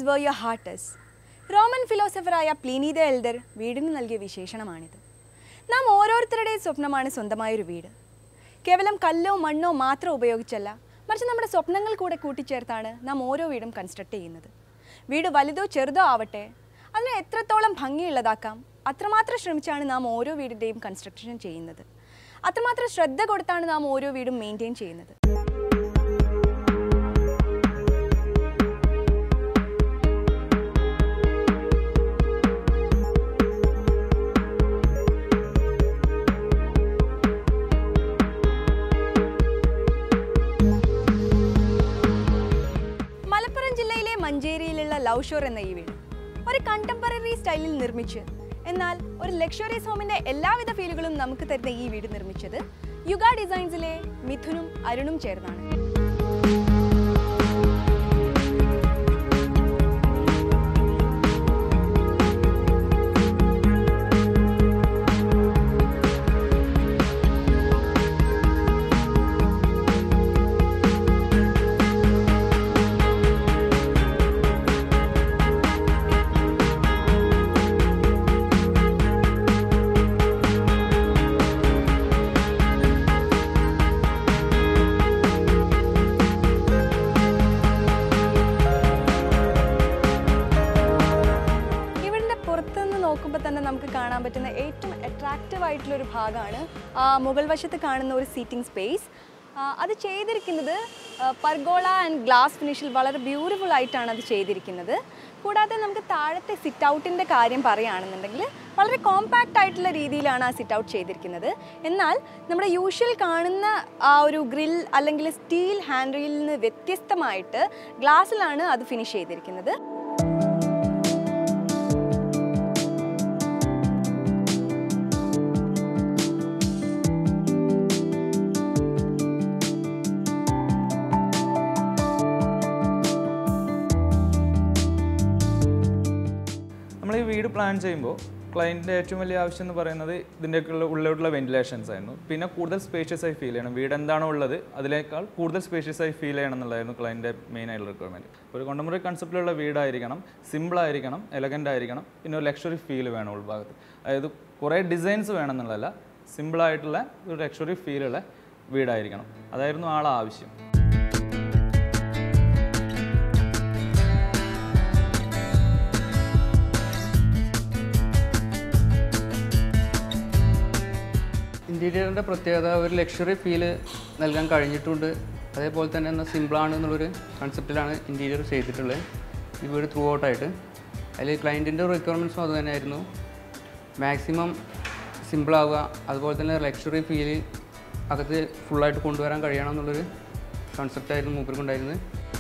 is where your heart is Roman ഫിലോസഫറായ Pliny the elder വീടിന് നൽകിയ വിശേഷണമാണിത് നാം ഓരോരുത്തരുടെയും സ്വപ്നമാണ് സ്വന്തമായൊരു വീട് കേവലം കല്ലോ മണ്ണോ മാത്രം ഉപയോഗിച്ചല്ല മറിച്ച് നമ്മുടെ സ്വപ്നങ്ങൾ കൂടെ കൂട്ടിച്ചേർത്താണ് നാം ഓരോ വീടും കൺസ്ട്രക്ട് ചെയ്യുന്നത് വീട് വലുതോ ചെറുതോ ആവട്ടെ അതിനെ എത്രത്തോളം ഭംഗിയുള്ളതാക്കാം അത്രമാത്രം ശ്രമിച്ചാണ് നാം ഓരോ വീടിൻ്റെയും കൺസ്ട്രക്ഷൻ ചെയ്യുന്നത് അത്രമാത്രം ശ്രദ്ധ കൊടുത്താണ് നാം ഓരോ വീടും മെയിൻറ്റെയിൻ ചെയ്യുന്നത് മലപ്പുറം ജില്ലയിലെ മഞ്ചേരിയിലുള്ള ലവ് ഷോർ എന്ന ഈ വീട് ഒരു കണ്ടംപററി സ്റ്റൈലിൽ നിർമ്മിച്ച് എന്നാൽ ഒരു ലക്ഷറിയസ് ഹോമിന്റെ എല്ലാവിധ ഫീലുകളും നമുക്ക് തരുന്ന ഈ വീട് നിർമ്മിച്ചത് യുഗ ഡിസൈൻസിലെ മിഥുനും അരുണും ചേർന്നാണ് ഇവിടുത്തെ പുറത്തുനിന്ന് നോക്കുമ്പോൾ തന്നെ നമുക്ക് കാണാൻ പറ്റുന്ന ഏറ്റവും അട്രാക്റ്റീവ് ആയിട്ടുള്ള ഒരു ഭാഗമാണ് ആ മുകൾ വശത്ത് കാണുന്ന ഒരു സീറ്റിംഗ് സ്പേസ് അത് ചെയ്തിരിക്കുന്നത് പർഗോള ആൻഡ് ഗ്ലാസ് ഫിനിഷിൽ വളരെ ബ്യൂട്ടിഫുൾ ആയിട്ടാണ് അത് ചെയ്തിരിക്കുന്നത് കൂടാതെ നമുക്ക് താഴത്തെ സിറ്റ് ഔട്ടിൻ്റെ കാര്യം പറയുകയാണെന്നുണ്ടെങ്കിൽ വളരെ കോമ്പാക്റ്റ് ആയിട്ടുള്ള രീതിയിലാണ് ആ സിറ്റ് ഔട്ട് ചെയ്തിരിക്കുന്നത് എന്നാൽ നമ്മുടെ യൂഷ്വൽ കാണുന്ന ആ ഒരു ഗ്രിൽ അല്ലെങ്കിൽ സ്റ്റീൽ ഹാൻഡ് റീലിൽ നിന്ന് വ്യത്യസ്തമായിട്ട് ഗ്ലാസ്സിലാണ് അത് ഫിനിഷ് ചെയ്തിരിക്കുന്നത് നമ്മൾ ഈ വീട് പ്ലാൻ ചെയ്യുമ്പോൾ ക്ലയൻറ്റിൻ്റെ ഏറ്റവും വലിയ ആവശ്യം എന്ന് പറയുന്നത് ഇതിൻ്റെയൊക്കെയുള്ള ഉള്ളിലോട്ടുള്ള വെന്റിലേഷൻസ് ആയിരുന്നു പിന്നെ കൂടുതൽ സ്പേഷ്യസ് ആയി ഫീൽ ചെയ്യണം വീട് എന്താണോ ഉള്ളത് അതിനേക്കാൾ കൂടുതൽ സ്പേഷ്യസ് ആയി ഫീൽ ചെയ്യണം എന്നുള്ളതായിരുന്നു ക്ലയൻറ്റിൻ്റെ മെയിൻ ആയിട്ടുള്ള റിക്വയർമെൻറ്റ് ഒരു കൊണ്ടംപററി കൺസെപ്റ്റിലുള്ള വീടായിരിക്കണം സിമ്പിൾ ആയിരിക്കണം എലഗൻ്റ് ആയിരിക്കണം പിന്നെ ഒരു ലക്ഷറി ഫീൽ വേണം ഉൾഭാഗത്ത് അതായത് കുറേ ഡിസൈൻസ് വേണം എന്നുള്ളതല്ല സിമ്പിളായിട്ടുള്ള ഒരു ലക്ഷറി ഫീലുള്ള വീടായിരിക്കണം അതായിരുന്നു ആളെ ആവശ്യം ഇൻറ്റീരിയറിൻ്റെ പ്രത്യേകത ഒരു ലക്ഷറി ഫീല് നൽകാൻ കഴിഞ്ഞിട്ടുണ്ട് അതേപോലെ തന്നെ എന്നാൽ സിമ്പിളാണ് എന്നുള്ളൊരു കൺസെപ്റ്റിലാണ് ഇൻറ്റീരിയർ ചെയ്തിട്ടുള്ളത് ഈ വീട് ത്രൂ ഔട്ടായിട്ട് അതിൽ ക്ലയൻറ്റിൻ്റെ റിക്വയർമെൻറ്റ്സും അത് തന്നെയായിരുന്നു മാക്സിമം സിമ്പിളാവുക അതുപോലെ തന്നെ ലക്ഷറി ഫീല് അകത്ത് ഫുള്ളായിട്ട് കൊണ്ടുവരാൻ കഴിയണം എന്നുള്ളൊരു കൺസെപ്റ്റായിരുന്നു മൂപ്പർക്കുണ്ടായിരുന്നത്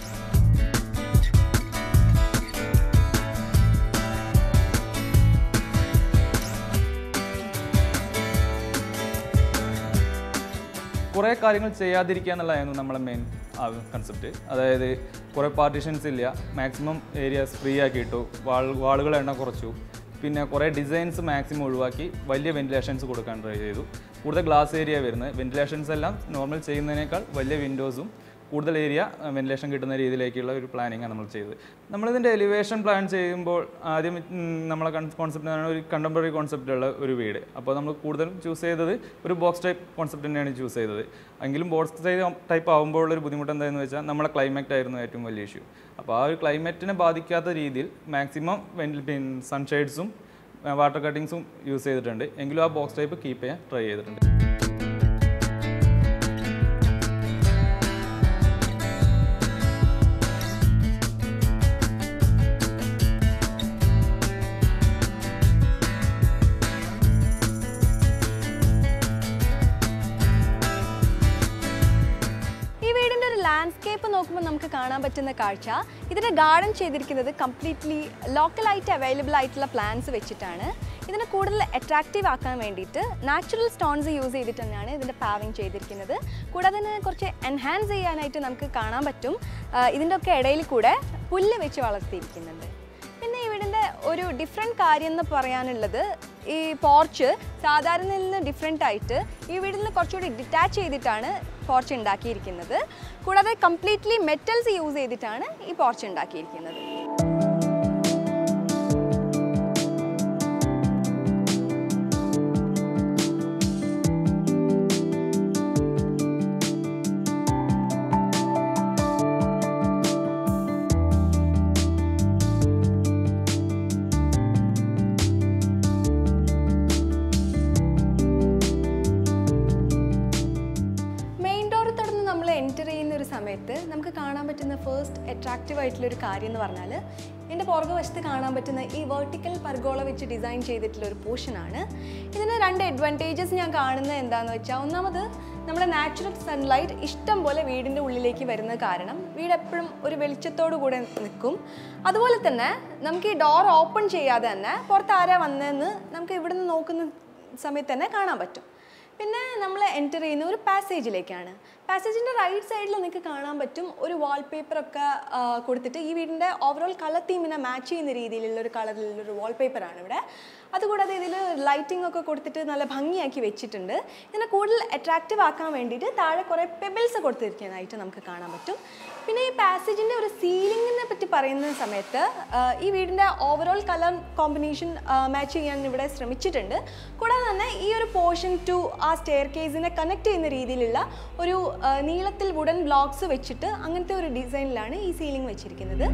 കുറേ കാര്യങ്ങൾ ചെയ്യാതിരിക്കുക എന്നുള്ളതായിരുന്നു നമ്മളെ മെയിൻ കൺസെപ്റ്റ് അതായത് കുറേ പാർട്ടീഷൻസ് ഇല്ല മാക്സിമം ഏരിയാസ് ഫ്രീ ആക്കിയിട്ടു വാൾ വാളുകളുടെ എണ്ണം കുറച്ചു പിന്നെ കുറേ ഡിസൈൻസ് മാക്സിമം ഒഴിവാക്കി വലിയ വെന്റിലേഷൻസ് കൊടുക്കാൻ ട്രൈ ചെയ്തു കൂടുതൽ ഗ്ലാസ് ഏരിയ വരുന്നത് വെന്റിലേഷൻസ് എല്ലാം നോർമൽ ചെയ്യുന്നതിനേക്കാൾ വലിയ വിൻഡോസും കൂടുതൽ ഏരിയ വെന്റിലേഷൻ കിട്ടുന്ന രീതിയിലേക്കുള്ള ഒരു പ്ലാനിങ്ങാണ് നമ്മൾ ചെയ്തത് നമ്മളിതിൻ്റെ എലിവേഷൻ പ്ലാൻ ചെയ്യുമ്പോൾ ആദ്യം ഉം, നമ്മളെ കോൺസെപ്റ്റ് എന്ന് പറയുന്നത് ഒരു കണ്ടംപററി കോൺസെപ്റ്റുള്ള ഒരു വീട് അപ്പോൾ നമ്മൾ കൂടുതലും ചൂസ് ചെയ്തത് ഒരു ബോക്സ് ടൈപ്പ് കോൺസെപ്റ്റ് തന്നെയാണ് ചൂസ് ചെയ്തത് എങ്കിലും ബോക്സ് ടൈപ്പ് ആകുമ്പോൾ ഒരു ബുദ്ധിമുട്ട് എന്താണെന്ന് വെച്ചാൽ നമ്മളെ ക്ലൈമറ്റ് ആയിരുന്നു ഏറ്റവും വലിയ ഇഷ്യൂ അപ്പോൾ ആ ഒരു ക്ലൈമറ്റിനെ ബാധിക്കാത്ത രീതിയിൽ മാക്സിമം പിന്നെ സൺഷെയ്ഡ്സും വാട്ടർ കട്ടിങ്സും യൂസ് ചെയ്തിട്ടുണ്ട് എങ്കിലും ആ ബോക്സ് ടൈപ്പ് കീപ്പ് ചെയ്യാൻ ട്രൈ ചെയ്തിട്ടുണ്ട് ഈ വീടിൻ്റെ ഒരു ലാൻഡ്സ്കേപ്പ് നോക്കുമ്പോൾ നമുക്ക് കാണാൻ പറ്റുന്ന കാഴ്ച ഇതിൻ്റെ ഗാർഡൻ ചെയ്തിരിക്കുന്നത് കംപ്ലീറ്റ്ലി ലോക്കലായിട്ട് അവൈലബിൾ ആയിട്ടുള്ള പ്ലാന്റ്സ് വെച്ചിട്ടാണ് ഇതിനെ കൂടുതൽ അട്രാക്റ്റീവ് ആക്കാൻ വേണ്ടിയിട്ട് നാച്ചുറൽ സ്റ്റോൺസ് യൂസ് ചെയ്തിട്ട് തന്നെയാണ് ഇതിൻ്റെ പാവിങ് ചെയ്തിരിക്കുന്നത് കൂടാതെ തന്നെ കുറച്ച് എൻഹാൻസ് ചെയ്യാനായിട്ട് നമുക്ക് കാണാൻ പറ്റും ആ, ഇതിൻ്റെ ഒക്കെ ഇടയിൽ കൂടെ പുല്ല് വെച്ച് വളർത്തിയിരിക്കുന്നുണ്ട് പിന്നെ ഈ വീടിൻ്റെ ഒരു ഡിഫറെൻറ്റ് കാര്യം എന്ന് പറയാനുള്ളത് ഈ പോർച്ച് സാധാരണയിൽ നിന്ന് ഡിഫറെൻ്റ് ആയിട്ട് ഈ വീടിൽ നിന്ന് കുറച്ചുകൂടി ഡിറ്റാച്ച് ചെയ്തിട്ടാണ് പോർച്ച് ഉണ്ടാക്കിയിരിക്കുന്നത് കൂടാതെ കംപ്ലീറ്റ്ലി മെറ്റൽസ് യൂസ് ചെയ്തിട്ടാണ് ഈ പോർച്ച് ഉണ്ടാക്കിയിരിക്കുന്നത് ചെയ്യുന്ന ഒരു സമയത്ത് നമുക്ക് കാണാൻ പറ്റുന്ന ഫസ്റ്റ് അട്രാക്റ്റീവ് ആയിട്ടുള്ള ഒരു കാര്യം എന്ന് പറഞ്ഞാൽ എൻ്റെ പുറകുവശത്ത് കാണാൻ പറ്റുന്ന ഈ വെർട്ടിക്കൽ പർഗോള വെച്ച് ഡിസൈൻ ചെയ്തിട്ടുള്ള ഒരു പോർഷനാണ് ഇതിന് രണ്ട് അഡ്വാൻറ്റേജസ് ഞാൻ കാണുന്നത് എന്താണെന്ന് വെച്ചാൽ ഒന്നാമത് നമ്മുടെ നാച്ചുറൽ സൺലൈറ്റ് ഇഷ്ടം പോലെ വീടിൻ്റെ ഉള്ളിലേക്ക് വരുന്നത് കാരണം വീട് എപ്പോഴും ഒരു വെളിച്ചത്തോടു കൂടെ നിൽക്കും അതുപോലെ തന്നെ നമുക്ക് ഈ ഡോർ ഓപ്പൺ ചെയ്യാതെ തന്നെ പുറത്ത് ആരാ വന്നതെന്ന് നമുക്ക് ഇവിടുന്ന് നോക്കുന്ന സമയത്ത് തന്നെ കാണാൻ പറ്റും പിന്നെ നമ്മൾ എൻറ്റർ ചെയ്യുന്ന ഒരു പാസേജിലേക്കാണ് പാസേജിൻ്റെ റൈറ്റ് സൈഡിൽ നിങ്ങൾക്ക് കാണാൻ പറ്റും ഒരു വാൾപേപ്പറൊക്കെ കൊടുത്തിട്ട് ഈ വീടിൻ്റെ ഓവറോൾ കളർ തീമിനെ മാച്ച് ചെയ്യുന്ന രീതിയിലുള്ള ഒരു കളറിലുള്ള ഒരു വാൾപേപ്പറാണ് ഇവിടെ അതുകൂടാതെ ഇതിൽ ലൈറ്റിംഗ് ഒക്കെ കൊടുത്തിട്ട് നല്ല ഭംഗിയാക്കി വെച്ചിട്ടുണ്ട് ഇതിനെ കൂടുതൽ അട്രാക്റ്റീവ് ആക്കാൻ വേണ്ടിയിട്ട് താഴെ കുറേ പെബിൾസ് കൊടുത്തിരിക്കാനായിട്ട് നമുക്ക് കാണാൻ പറ്റും പിന്നെ ഈ പാസേജിൻ്റെ ഒരു സീലിങ്ങിനെ പറ്റി പറയുന്ന സമയത്ത് ആ, ഈ വീടിൻ്റെ ഓവറോൾ കളർ കോമ്പിനേഷൻ മാച്ച് ചെയ്യാൻ ഇവിടെ ശ്രമിച്ചിട്ടുണ്ട് കൂടാതെ തന്നെ ഈ ഒരു പോർഷൻ ടു ആ സ്റ്റെയർ കേസിനെ കണക്ട് ചെയ്യുന്ന രീതിയിലുള്ള ഒരു ആ, നീളത്തിൽ വുഡൻ ബ്ലോക്സ് വെച്ചിട്ട് അങ്ങനത്തെ ഒരു ഡിസൈനിലാണ് ഈ സീലിംഗ് വെച്ചിരിക്കുന്നത്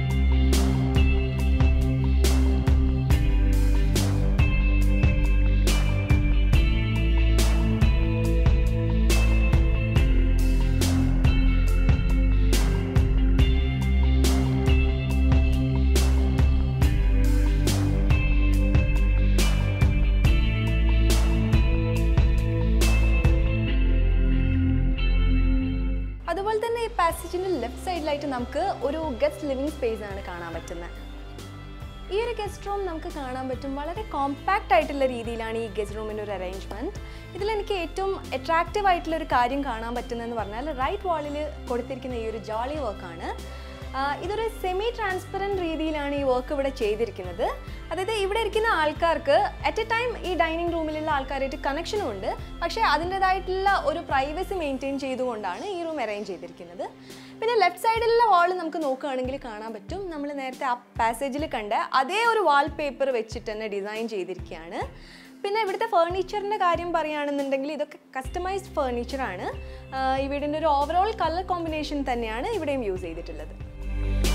അതുപോലെ തന്നെ ഈ പാസേജിൻ്റെ ലെഫ്റ്റ് സൈഡിലായിട്ട് നമുക്ക് ഒരു ഗസ്റ്റ് ലിവിങ് സ്പേസ് ആണ് കാണാൻ പറ്റുന്നത് ഈ ഒരു ഗസ്റ്റ് റൂം നമുക്ക് കാണാൻ പറ്റും വളരെ കോമ്പാക്റ്റ് ആയിട്ടുള്ള രീതിയിലാണ് ഈ ഗസ്റ്റ് റൂമിൻ്റെ ഒരു അറേഞ്ച്മെൻറ്റ് ഇതിലെനിക്ക് ഏറ്റവും അട്രാക്റ്റീവ് ആയിട്ടുള്ള ഒരു കാര്യം കാണാൻ പറ്റുന്നതെന്ന് പറഞ്ഞാൽ റൈറ്റ് വാളിൽ കൊടുത്തിരിക്കുന്ന ഈ ഒരു ജോളി വർക്കാണ് ഇതൊരു സെമി ട്രാൻസ്പെറൻറ്റ് രീതിയിലാണ് ഈ വർക്ക് ഇവിടെ ചെയ്തിരിക്കുന്നത് അതായത് ഇവിടെ ഇരിക്കുന്ന ആൾക്കാർക്ക് അറ്റ് എ ടൈം ഈ ഡൈനിങ് റൂമിലുള്ള ആൾക്കാരായിട്ട് കണക്ഷനും ഉണ്ട് പക്ഷേ അതിൻ്റെതായിട്ടുള്ള ഒരു പ്രൈവസി മെയിൻറ്റെയിൻ ചെയ്തുകൊണ്ടാണ് ഈ റൂം അറേഞ്ച് ചെയ്തിരിക്കുന്നത് പിന്നെ ലെഫ്റ്റ് സൈഡിലുള്ള വാൾ നമുക്ക് നോക്കുകയാണെങ്കിൽ കാണാൻ പറ്റും നമ്മൾ നേരത്തെ ആ പാസേജിൽ കണ്ട അതേ ഒരു വാൾ പേപ്പർ വെച്ചിട്ട് തന്നെ ഡിസൈൻ ചെയ്തിരിക്കുകയാണ് പിന്നെ ഇവിടുത്തെ ഫേർണിച്ചറിൻ്റെ കാര്യം പറയുകയാണെന്നുണ്ടെങ്കിൽ ഇതൊക്കെ കസ്റ്റമൈസ്ഡ് ഫേർണിച്ചറാണ് ഈ വീടിൻ്റെ ഒരു ഓവറോൾ കളർ കോമ്പിനേഷൻ തന്നെയാണ് ഇവിടെയും യൂസ് ചെയ്തിട്ടുള്ളത്